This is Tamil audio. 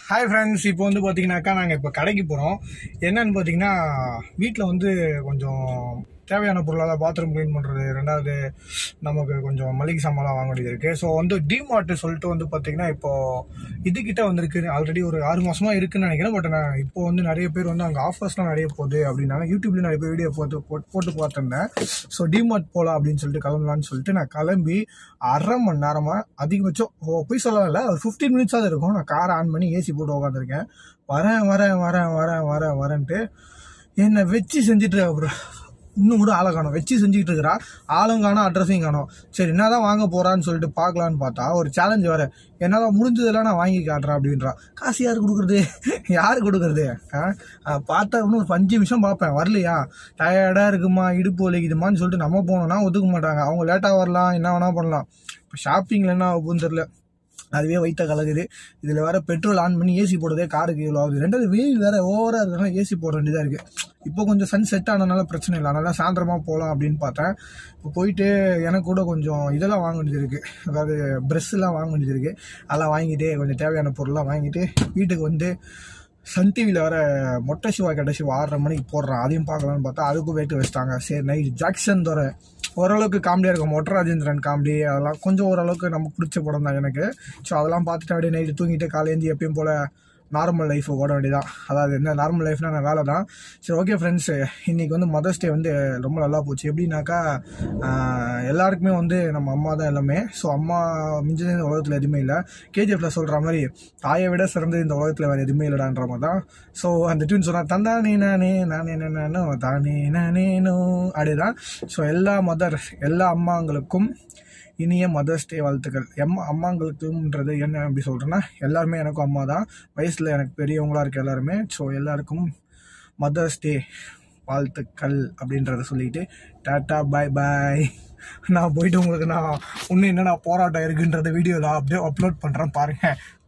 ஹாய் ஃப்ரெண்ட்ஸ் இப்போ வந்து பார்த்தீங்கன்னாக்கா நாங்கள் இப்போ கடைக்கு போகிறோம் என்னன்னு பார்த்தீங்கன்னா வீட்டில் வந்து கொஞ்சம் தேவையான பொருளாக பாத்ரூம் க்ளீன் பண்ணுறது ரெண்டாவது நமக்கு கொஞ்சம் மளிகை சாமான்லாம் வாங்க வேண்டியது இருக்குது ஸோ வந்து டிமார்ட் சொல்லிட்டு வந்து பார்த்தீங்கன்னா இப்போ இதுக்கிட்ட வந்திருக்கு ஆல்ரெடி ஒரு ஆறு மாசமா இருக்குன்னு நினைக்கிறேன் பட் நான் இப்போ வந்து நிறைய பேர் வந்து அங்கே ஆஃபர்ஸ்லாம் நிறைய போகுது அப்படின்னாங்க யூடியூப்ல நிறைய பேர் வீடியோ போட்டு போட்டு போட்டு பார்த்துருந்தேன் ஸோ டிமார்ட் போகலாம் அப்படின்னு சொல்லிட்டு கிளம்பலான்னு சொல்லிட்டு நான் கிளம்பி அரை மணி நேரமா அதிகபட்சம் ஓ, போய் சொல்லலாம் இல்லை ஒரு ஃபிஃப்டீன் மினிட்ஸாவது இருக்கும் நான் காரை ஆன் பண்ணி ஏசி போட்டு உட்காந்துருக்கேன் வரேன் வரேன் வரேன் வரேன் வரேன் வரேன்ட்டு என்னை வச்சு செஞ்சுட்டு அப்புறம் இன்னும் கூட ஆளை காணும் வச்சு செஞ்சுக்கிட்டு இருக்கிறா ஆளும் காணும் அட்ரஸையும் காணும் சரி என்னதான் வாங்க போறான்னு சொல்லிட்டு பார்க்கலான்னு பார்த்தா ஒரு சேலஞ்ச் வர என்னால் முடிஞ்சதெல்லாம் நான் வாங்கி காட்டுறேன் அப்படின்றா காசு யார் கொடுக்குறது யார் கொடுக்குறது ஆ? ஆ, பார்த்தா இன்னும் ஒரு அஞ்சு நிமிஷம் பார்ப்பேன் வரலையா டயர்டாக இருக்குமா இடுப்பு வலிக்குதுமான்னு சொல்லிட்டு நம்ம போனோம்னா ஒத்துக்க மாட்டாங்க அவங்க லேட்டாக வரலாம் என்ன வேணா பண்ணலாம் இப்போ ஷாப்பிங்கில் என்ன ஆகுதுன்னு தெரில அதுவே வைத்த கலகுது இதில் வேற பெட்ரோல் ஆன் பண்ணி ஏசி போடுறதே காருக்கு இவ்வளோ ஆகுது ரெண்டாவது வெயில் வேற ஓவராக இருக்கிறனால ஏசி போட வேண்டியதாக இருக்குது இப்போ கொஞ்சம் சன் செட் ஆனதுனால பிரச்சனை இல்லை அதனால சாயந்தரமாக போகலாம் அப்படின்னு பார்த்தேன் இப்போ போயிட்டு எனக்கு கூட கொஞ்சம் இதெல்லாம் வாங்க வேண்டியது இருக்குது அதாவது ப்ரெஷ்லாம் வாங்க வேண்டியது இருக்குது அதெல்லாம் வாங்கிட்டு கொஞ்சம் தேவையான பொருள்லாம் வாங்கிட்டு வீட்டுக்கு வந்து சன் டிவியில் வர மொட்டை சிவா கெட்ட சிவா ஆறரை மணிக்கு போடுறான் அதையும் பார்க்கலாம்னு பார்த்தா அதுக்கும் வெயிட் வச்சிட்டாங்க சரி நைட் ஜாக்சன் தவிர ஓரளவுக்கு காமெடியாக இருக்கும் மொட்டை ராஜேந்திரன் காமெடி அதெல்லாம் கொஞ்சம் ஓரளவுக்கு நமக்கு பிடிச்ச படம் தான் எனக்கு ஸோ அதெல்லாம் பார்த்துட்டு அப்படியே நைட்டு தூங்கிட்டு காலையேந்தி எப்பயும் போல் நார்மல் லைஃப் ஓட வேண்டியதான் அதாவது என்ன நார்மல் லைஃப்னா நான் வேலை தான் சரி ஓகே ஃப்ரெண்ட்ஸ் இன்னைக்கு வந்து மதர்ஸ் டே வந்து ரொம்ப நல்லா போச்சு எப்படின்னாக்கா ஆஹ், எல்லாருக்குமே வந்து நம்ம அம்மா தான் எல்லாமே ஸோ அம்மா மிஞ்சது இந்த உலகத்தில் எதுவுமே இல்லை கேஜிஎஃப்ல சொல்கிற மாதிரி தாயை விட சிறந்தது இந்த உலகத்தில் வேறு எதுவுமே இல்லைடான்ற மாதிரி தான் ஸோ அந்த டியூன் சொன்னா தந்தானே நானே நானே நானோ தானே நானேனோ அப்படிதான் ஸோ எல்லா மதர் எல்லா அம்மாங்களுக்கும் இனிய மதர்ஸ் டே வாழ்த்துக்கள் எம் அம்மாங்களுக்குன்றது என்ன அப்படி சொல்கிறேன்னா எல்லாருமே எனக்கும் அம்மா தான் வயசில் எனக்கு பெரியவங்களா இருக்க எல்லாருமே ஸோ எல்லாருக்கும் மதர்ஸ் டே வாழ்த்துக்கள் அப்படின்றத சொல்லிட்டு டாட்டா பாய் பாய் நான் போயிட்டு உங்களுக்கு நான் இன்னும் என்னென்ன போராட்டம் இருக்குன்றத வீடியோ நான் அப்படியே அப்லோட் பண்ணுறேன் பாருங்கள்